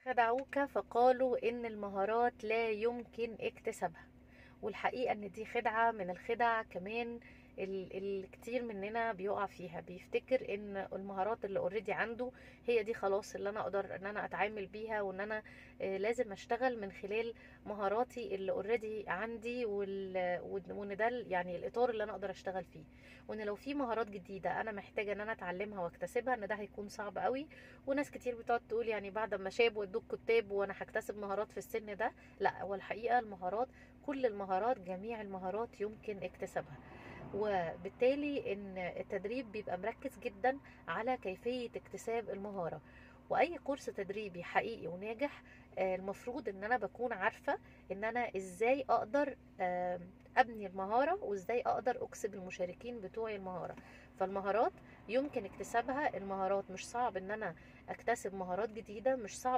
خدعوك فقالوا ان المهارات لا يمكن اكتسابها والحقيقة ان دي خدعة من الخدع كمان ال- الكتير مننا بيقع فيها بيفتكر ان المهارات اللي اوريدي عنده هي دي خلاص اللي انا اقدر ان انا اتعامل بيها وان انا آه، لازم اشتغل من خلال مهاراتي اللي اوريدي عندي وال- وإن- وان ده ال- يعني الاطار اللي انا اقدر اشتغل فيه وان لو في مهارات جديدة انا محتاجة ان انا اتعلمها واكتسبها ان ده هيكون صعب قوي وناس كتير بتقعد تقول يعني بعد ما شاب ودوك كتاب وانا هكتسب مهارات في السن ده لا هو الحقيقة المهارات كل المهارات جميع المهارات يمكن اكتسابها وبالتالي ان التدريب بيبقى مركز جدا على كيفية اكتساب المهارة واي كورس تدريبي حقيقي وناجح آه، المفروض ان انا بكون عارفة ان انا ازاي اقدر آم، ابني المهارة وازاي اقدر اكسب المشاركين بتوعي المهارة فالمهارات يمكن اكتسابها المهارات مش صعب ان انا اكتسب مهارات جديدة مش صعب